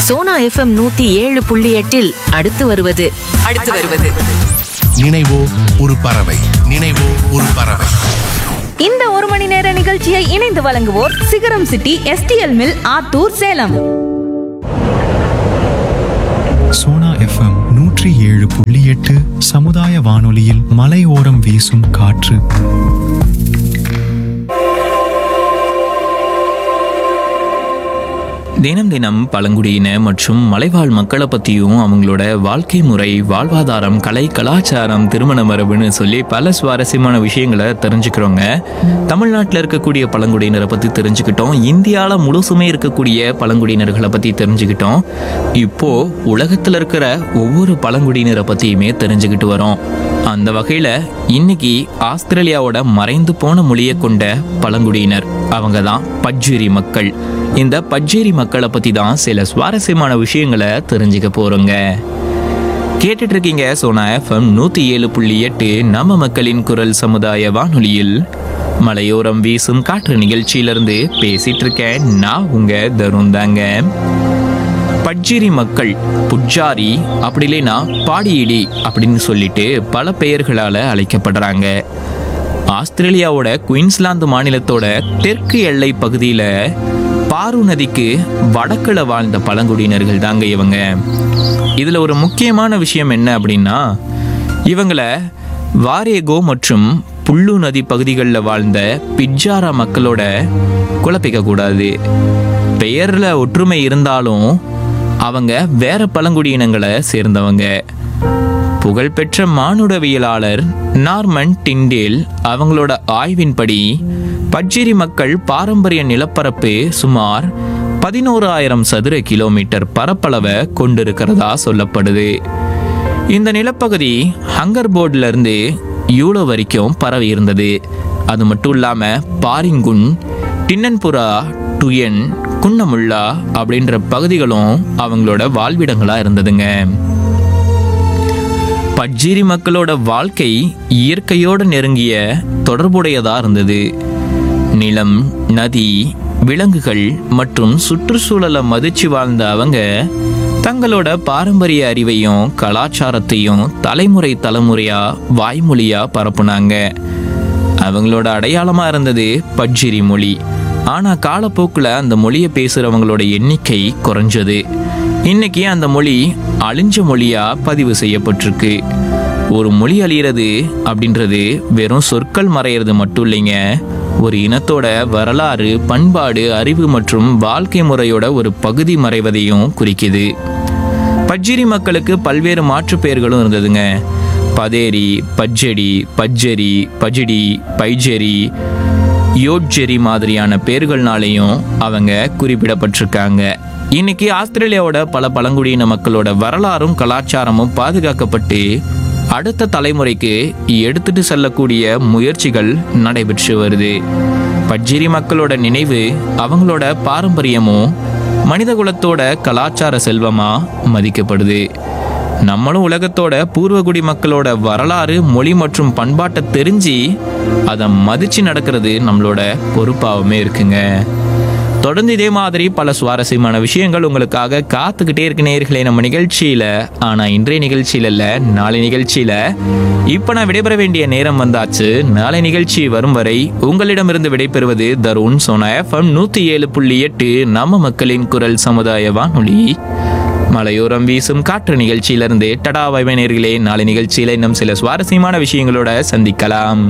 Sona FM நூத்தி ஏழு புள்ளி எட்டில் அடுத்து வருவது அடுத்து வருவது நினைவோ ஒரு பறவை நினைவோ ஒரு பறவை இந்த ஒரு மணி நேர நிகழ்ச்சியை இணைந்து வழங்குவோர் Sigaram city STL mill Attur Salem Sona FM நூற்றி ஏழு புள்ளி எட்டு சமுதாய வானொலியில் மலையோரம் வீசும் காற்று தினம் தினம் பழங்குடியின மற்றும் மலைவாழ் மக்களை பற்றியும் அவங்களோட வாழ்க்கை முறை வாழ்வாதாரம் கலை கலாச்சாரம் திருமண மரபுன்னு சொல்லி பல சுவாரஸ்யமான விஷயங்களை தெரிஞ்சுக்கிறோங்க தமிழ்நாட்டில் இருக்கக்கூடிய பழங்குடியினரை பற்றி தெரிஞ்சுக்கிட்டோம் இந்தியாவில் முழுசுமே இருக்கக்கூடிய பழங்குடியினர்களை பற்றி தெரிஞ்சுக்கிட்டோம் இப்போ உலகத்தில் இருக்கிற ஒவ்வொரு பழங்குடியினரை பற்றியுமே தெரிஞ்சுக்கிட்டு வரோம் அந்த வகையில் இன்னைக்கு ஆஸ்திரேலியாவோட மறைந்து போன மொழியை கொண்ட பழங்குடியினர் அவங்க தான் பட்ஜிரி மக்கள் இந்த பட்ஜேரி மக்களை பற்றி தான் சில சுவாரஸ்யமான விஷயங்களை தெரிஞ்சுக்க போகிறோங்க கேட்டுட்டு இருக்கீங்க சோனா எஃப்எம் நூற்றி ஏழு புள்ளி எட்டு நம்ம மக்களின் குரல் சமுதாய வானொலியில் மலையோரம் வீசும் காற்று நிகழ்ச்சியிலிருந்து பேசிட்டு இருக்கேன் நான் உங்க தருண் தாங்க பட்ஜிரி மக்கள் புட்ஜாரி அப்படி இல்லைன்னா பாடியிலி அப்படின்னு சொல்லிட்டு பல பெயர்களால் அழைக்கப்படுறாங்க ஆஸ்திரேலியாவோட குயின்ஸ்லாந்து மாநிலத்தோட தெற்கு எல்லை பகுதியில் பாரு நதிக்கு வடக்குல வாழ்ந்த பழங்குடியினர்கள் தாங்க இவங்க இதில் ஒரு முக்கியமான விஷயம் என்ன அப்படின்னா இவங்களை வாரேகோ மற்றும் புல்லு நதி பகுதிகளில் வாழ்ந்த பிட்ஜாரா மக்களோட குழப்பிக்க கூடாது பெயரில் ஒற்றுமை இருந்தாலும் அவங்க வேற பழங்குடியினங்களை சேர்ந்தவங்க புகழ்பெற்ற மானுடவியலாளர் நார்மன் டிண்டேல் அவங்களோட ஆய்வின்படி பட்ஜிரி மக்கள் பாரம்பரிய நிலப்பரப்பு சுமார் பதினோராயிரம் சதுர கிலோமீட்டர் பரப்பளவை கொண்டிருக்கிறதா சொல்லப்படுது இந்த நிலப்பகுதி ஹங்கர் போர்ட்ல இருந்து யூலோ வரைக்கும் பரவி இருந்தது அது மட்டும் இல்லாம பாரிங்குன் டின்னன்புரா டுயன் குன்னமுல்லா அப்படின்ற பகுதிகளும் அவங்களோட வாழ்விடங்களா இருந்ததுங்க பட்ஜிரி மக்களோட வாழ்க்கை இயற்கையோடு நெருங்கிய தொடர்புடையதா இருந்தது நிலம் நதி விலங்குகள் மற்றும் சுற்றுச்சூழலை மதிச்சு வாழ்ந்த அவங்க தங்களோட பாரம்பரிய அறிவையும் கலாச்சாரத்தையும் தலைமுறை தலைமுறையா வாய்மொழியா பரப்புனாங்க அவங்களோட அடையாளமா இருந்தது பட்ஜிரி மொழி ஆனா காலப்போக்கில் அந்த மொழியை பேசுறவங்களோட எண்ணிக்கை குறைஞ்சது இன்னைக்கு அந்த மொழி அழிஞ்ச மொழியா பதிவு செய்யப்பட்டிருக்கு ஒரு மொழி அழியிறது அப்படின்றது வெறும் சொற்கள் மறையிறது மட்டும் இல்லைங்க ஒரு இனத்தோட வரலாறு பண்பாடு அறிவு மற்றும் வாழ்க்கை முறையோட ஒரு பகுதி மறைவதையும் குறிக்குது பட்ஜிரி மக்களுக்கு பல்வேறு மாற்றுப் பெயர்களும் இருந்ததுங்க பதேரி பட்ஜெடி பட்ஜெரி பஜிடி பைஜெரி யோட்ஜெரி மாதிரியான பேர்கள்னாலையும் அவங்க குறிப்பிடப்பட்டிருக்காங்க இன்னைக்கு ஆஸ்திரேலியாவோட பல பழங்குடியின மக்களோட வரலாறும் கலாச்சாரமும் பாதுகாக்கப்பட்டு அடுத்த தலைமுறைக்கு எடுத்துட்டு செல்லக்கூடிய முயற்சிகள் நடைபெற்று வருது பட்ஜிரி மக்களோட நினைவு அவங்களோட பாரம்பரியமும் மனிதகுலத்தோட கலாச்சார செல்வமா மதிக்கப்படுது நம்மளும் உலகத்தோட பூர்வகுடி மக்களோட வரலாறு மொழி மற்றும் பண்பாட்டை தெரிஞ்சு அதை மதிச்சு நடக்கிறது நம்மளோட பொறுப்பாகவுமே இருக்குங்க தொடர்ந்து இதே மாதிரி பல சுவாரஸ்யமான விஷயங்கள் உங்களுக்காக காத்துக்கிட்டே இருக்கு நேர்களே நம்ம நிகழ்ச்சியில ஆனா இன்றைய நிகழ்ச்சியில இல்ல நாளை நிகழ்ச்சியில இப்ப நான் விடைபெற வேண்டிய நேரம் வந்தாச்சு நாளை நிகழ்ச்சி வரும் வரை உங்களிடமிருந்து விடைபெறுவது தருண் சோனா எஃப்எம் நூத்தி ஏழு புள்ளி எட்டு நம்ம மக்களின் குரல் சமுதாய வானொலி மலையோரம் வீசும் காற்று நிகழ்ச்சியிலிருந்து டடா வைவனர்களே நாளை நிகழ்ச்சியில இன்னும் சில சுவாரஸ்யமான விஷயங்களோட சந்திக்கலாம்